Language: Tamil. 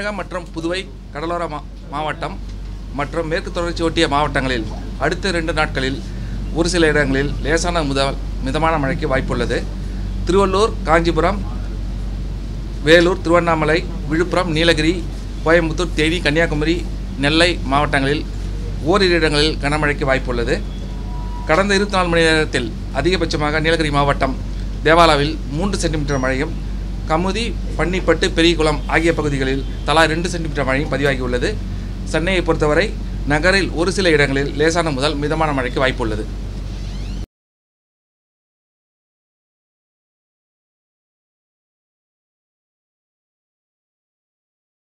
தமிழகம் மற்றும் புதுவை கடலோர மா மாவட்டம் மற்றும் மேற்கு தொடர்ச்சி ஒட்டிய மாவட்டங்களில் அடுத்த ரெண்டு நாட்களில் ஒரு சில இடங்களில் லேசான முதல் மிதமான மழைக்கு வாய்ப்புள்ளது திருவள்ளூர் காஞ்சிபுரம் வேலூர் திருவண்ணாமலை விழுப்புரம் நீலகிரி கோயம்புத்தூர் தேனி கன்னியாகுமரி நெல்லை மாவட்டங்களில் ஓரிரு இடங்களில் கனமழைக்கு வாய்ப்புள்ளது கடந்த இருபத்தி நாலு மணி நேரத்தில் அதிகபட்சமாக நீலகிரி மாவட்டம் தேவாலாவில் மூன்று சென்டிமீட்டர் மழையும் கமுதி பன்னிப்பட்டு பெரியகுளம் ஆகிய பகுதிகளில் தலா ரெண்டு சென்டிமீட்டர் மழையும் பதிவாகியுள்ளது சென்னையை பொறுத்தவரை நகரில் ஒரு சில இடங்களில் லேசான முதல் மிதமான மழைக்கு வாய்ப்புள்ளது